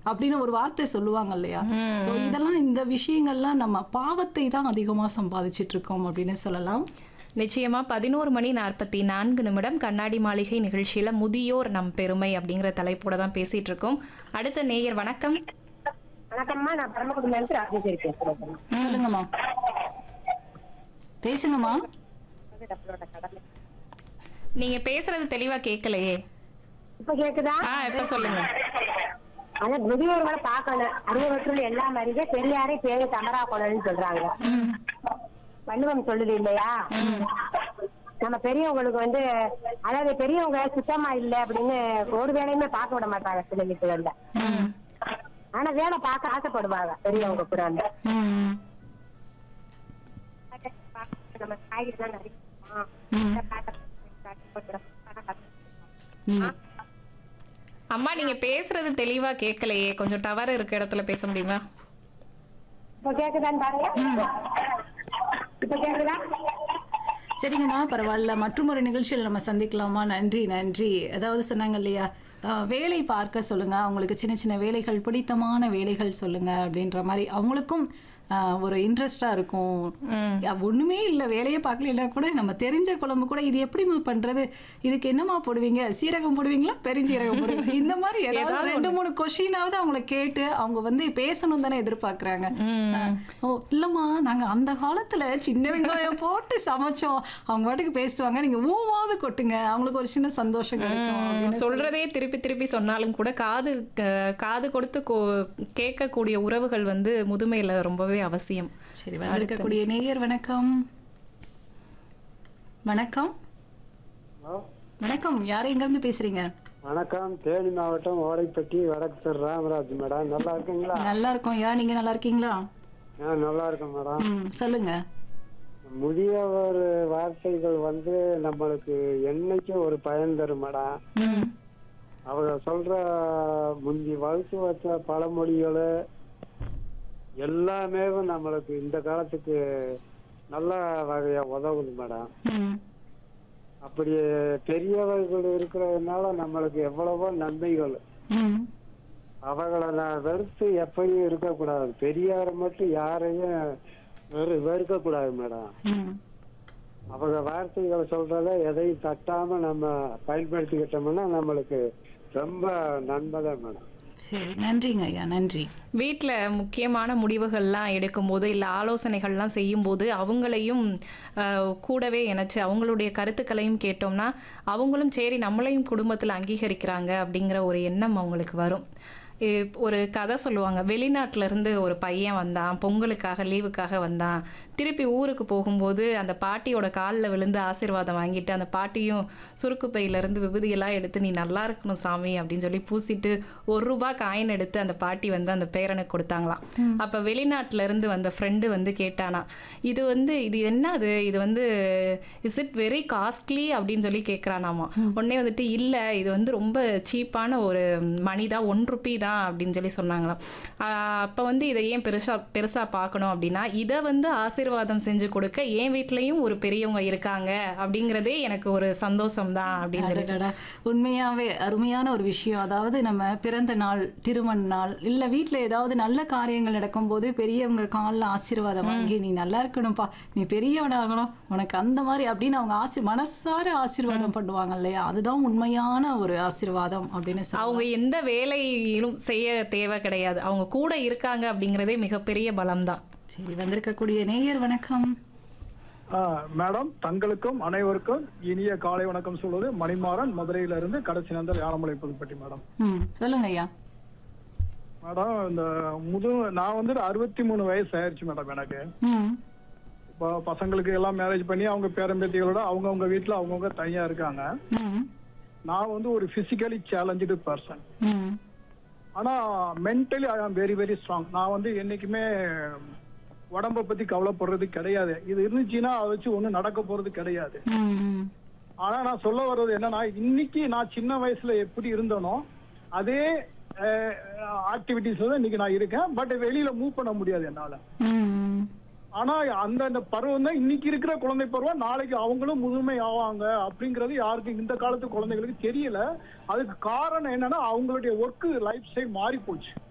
அப்படின்னு ஒரு வார்த்தை சொல்லுவாங்க இல்லையா சோ இதெல்லாம் இந்த விஷயங்கள்லாம் நம்ம பாவத்தை தான் அதிகமா சம்பாதிச்சிட்டு இருக்கோம் அப்படின்னு சொல்லலாம் நிச்சயமா பதினோரு மணி நாற்பத்தி நான்கு நிமிடம் கண்ணாடி மாளிகை நிகழ்ச்சியில முதியோர் நம் பெருமை அப்படிங்கிற தலைப்போட தான் பேசிட்டு இருக்கோம் அடுத்த நேயர் வணக்கம் வணக்கம்மா நான் பரமக்குடியில இருந்து ராஜேஸ்வரி பேசுறேன் சொல்லுங்கம்மா பேசுங்கம்மா நீங்க பேசுறது தெளிவா கேட்கலையே இப்ப கேக்குதா ஆ இப்ப சொல்லுங்க ஆனா முதியோர்களை பார்க்கணும் அறுபவற்றுல எல்லா மாதிரியே பெரியாரே பேரை தமரா கொள்ளன்னு சொல்றாங்க வள்ளுவம் சொல்லுது இல்லையா நம்ம பெரியவங்களுக்கு வந்து அதாவது பெரியவங்க சுத்தமா இல்ல அப்படின்னு ஒரு வேலையுமே பார்க்க விட மாட்டாங்க சில வீட்டுகள்ல ம். ஆனா வேலை பார்க்க ஆசைப்படுவாங்க பெரியவங்க கூட ம். நம்ம காய்கறி தான் நிறைய ம். ம். அம்மா நீங்க பேசுறது தெளிவா கேட்கலையே கொஞ்சம் டவர் இருக்க இடத்துல பேச முடியுமா இப்ப கேக்குதான்னு பாருங்க இப்ப கேக்குதா சரிங்கம்மா பரவாயில்ல மற்றும் ஒரு நிகழ்ச்சியில் நம்ம சந்திக்கலாமா நன்றி நன்றி அதாவது சொன்னாங்க இல்லையா அஹ், வேலை பார்க்க சொல்லுங்க அவங்களுக்கு சின்ன சின்ன வேலைகள் பிடித்தமான வேலைகள் சொல்லுங்க அப்படின்ற மாதிரி அவங்களுக்கும் அஹ், ஒரு இன்ட்ரெஸ்டா இருக்கும் அஹ், ஒண்ணுமே இல்லை வேலையை பார்க்கல கூட நம்ம தெரிஞ்ச குழம்பு கூட இது எப்படிம்மா பண்றது இதுக்கு என்னம்மா போடுவீங்க சீரகம் போடுவீங்களா பெருஞ்சீரகம் போடுவீங்களா இந்த மாதிரி ஏதாவது ரெண்டு மூணு கொஷினாவது அவங்கள கேட்டு அவங்க வந்து பேசணும் தானே எதிர்பார்க்கறாங்க அஹ், ஓ இல்லம்மா நாங்க அந்த காலத்துல சின்ன வெங்காயம் போட்டு சமைச்சோம் அவங்க பாட்டுக்கு பேசுவாங்க நீங்க ஊமாவது கொட்டுங்க அவங்களுக்கு ஒரு சின்ன சந்தோஷம் கிடைக்கும் அப்படின்னு சொல்றதே திருப்பி திருப்பி சொன்னாலும் கூட காது க- காது கொடுத்து கோ- கேட்கக்கூடிய உறவுகள் வந்து முதுமையில ரொம்பவே அவசியம் சரி வந்திருக்கக்கூடிய நேயர் வணக்கம் வணக்கம் வணக்கம் யார் எங்க இருந்து பேசுறீங்க வணக்கம் தேனி மாவட்டம் ஓடைப்பட்டி வடக்கு தெரு ராமராஜ் மேடம் நல்லா இருக்கீங்களா நல்லா இருக்கோம் யா நீங்க நல்லா இருக்கீங்களா ஆ நல்லா இருக்கேன் மேடம் ம் சொல்லுங்க முதியவர் வார்த்தைகள் வந்து நம்மளுக்கு என்னைக்கும் ஒரு பயன் தரும் மேடம் ம் அவங்க சொல்ற முந்தி வகுத்து வச்ச பழமொழிகள் எல்லாமே நம்மளுக்கு இந்த காலத்துக்கு நல்ல வகையா உதவுது மேடம் ம் அப்படி பெரியவர்கள் இருக்கிறதுனால நம்மளுக்கு எவ்வளவோ நன்மைகள் ம் அவங்கள நான் வெறுத்து எப்பயும் இருக்கக்கூடாது பெரியாரை மட்டும் யாரையும் வெறு வெறுக்கக்கூடாது மேடம் ம் அவங்க வார்த்தைகளை சொல்றத எதையும் தட்டாம நம்ம பயன்படுத்திக்கிட்டோம்னா நம்மளுக்கு ரொம்ப நன்மை தான் மேடம் சரி நன்றிங்க ஐயா நன்றி வீட்டில் முக்கியமான முடிவுகள்லாம் எடுக்கும்போது இல்லை ஆலோசனைகள்லாம் செய்யும்போது அவங்களையும் ஆஹ், கூடவே இணைச்சு அவங்களுடைய கருத்துக்களையும் கேட்டோம்னா அவங்களும் சரி நம்மளையும் குடும்பத்தில் அங்கீகரிக்கிறாங்க அப்படிங்கிற ஒரு எண்ணம் அவங்களுக்கு வரும் இப் ஒரு கதை சொல்லுவாங்க வெளிநாட்டுல இருந்து ஒரு பையன் வந்தான் பொங்கலுக்காக லீவுக்காக வந்தான் திருப்பி ஊருக்கு போகும்போது அந்த பாட்டியோட காலில் விழுந்து ஆசீர்வாதம் வாங்கிட்டு அந்த பாட்டியும் சுருக்கு பையிலேருந்து விபூதியெல்லாம் எடுத்து நீ நல்லா இருக்கணும் சாமி அப்படின்னு சொல்லி பூசிட்டு ஒரு ரூபாய் காயின் எடுத்து அந்த பாட்டி வந்து அந்த பேரனுக்கு கொடுத்தாங்களாம் அப்போ வெளிநாட்டுல இருந்து வந்த ஃப்ரெண்டு வந்து கேட்டானா இது வந்து இது என்னது இது வந்து இஸ் இட் வெரி காஸ்ட்லி அப்படின்னு சொல்லி கேட்குறானாமா உடனே வந்துட்டு இல்லை இது வந்து ரொம்ப சீப்பான ஒரு மணி தான் ஒன் ருபி தான் அப்படின்னு சொல்லி சொன்னாங்களாம் அப்போ வந்து இதை ஏன் பெருசா பெருசா பார்க்கணும் அப்படின்னா இதை வந்து ஆசீர்வாதம் செஞ்சு கொடுக்க என் வீட்லயும் ஒரு பெரியவங்க இருக்காங்க அப்படிங்கிறதே எனக்கு ஒரு சந்தோஷம் தான் அப்படின்னு சொல்லி அடடடா. உண்மையாவே அருமையான ஒரு விஷயம் அதாவது நம்ம பிறந்த நாள் திருமண நாள் இல்ல வீட்ல ஏதாவது நல்ல காரியங்கள் நடக்கும்போது பெரியவங்க காலில் ஆசீர்வாதம் வாங்கி நீ நல்லா இருக்கணும்ப்பா நீ பெரியவனாகணும் உனக்கு அந்த மாதிரி அப்படின்னு அவங்க ஆசி மனசார ஆசீர்வாதம் பண்ணுவாங்க இல்லையா அதுதான் உண்மையான ஒரு ஆசீர்வாதம் அப்படின்னு சொல்லலாம். அவங்க எந்த வேலையிலும் செய்ய தேவை கிடையாது அவங்க கூட இருக்காங்க அப்படிங்கிறதே மிகப்பெரிய பலம்தான் சரி வந்திருக்கக்கூடிய நேயர் வணக்கம் ஆ, மேடம் தங்களுக்கும் அனைவருக்கும் இனிய காலை வணக்கம் சொல்வது மணிமாறன் மதுரையில இருந்து கடைசி நந்தல் யானமலை புதுப்பட்டி மேடம் ம் சொல்லுங்க ஐயா மேடம் இந்த முது நான் வந்து அறுபத்தி மூணு வயசு ஆயிடுச்சு மேடம் எனக்கு ம் இப்போ பசங்களுக்கு எல்லாம் மேரேஜ் பண்ணி அவங்க பேரம்பேத்திகளோட அவங்கவுங்க வீட்டுல அவங்கவுங்க தனியா இருக்காங்க ம் நான் வந்து ஒரு பிசிக்கலி சேலஞ்சு பர்சன் ம் ஆனா mentally I am very very strong நான் வந்து என்னைக்குமே உடம்ப பத்தி கவலைப்படுறது கிடையாது இது இருந்துச்சுன்னா அதை வச்சு ஒண்ணும் நடக்க போறது கிடையாது ம் ஆனா நான் சொல்ல வர்றது என்னன்னா இன்னைக்கு நான் சின்ன வயசுல எப்படி இருந்தனோ அதே ஆக்டிவிட்டிஸ் தான் இன்னைக்கு நான் இருக்கேன் பட் வெளியில மூவ் பண்ண முடியாது என்னால ம் ஆனா அந்த அந்த பருவம் தான் இன்னைக்கு இருக்கிற குழந்தை பருவம் நாளைக்கு அவங்களும் முதுமை ஆவாங்க அப்படிங்கறது யாருக்கும் இந்த காலத்து குழந்தைகளுக்கு தெரியல அதுக்கு காரணம் என்னன்னா அவங்களுடைய ஒர்க் லைஃப் ஸ்டைல் மாறி போச்சு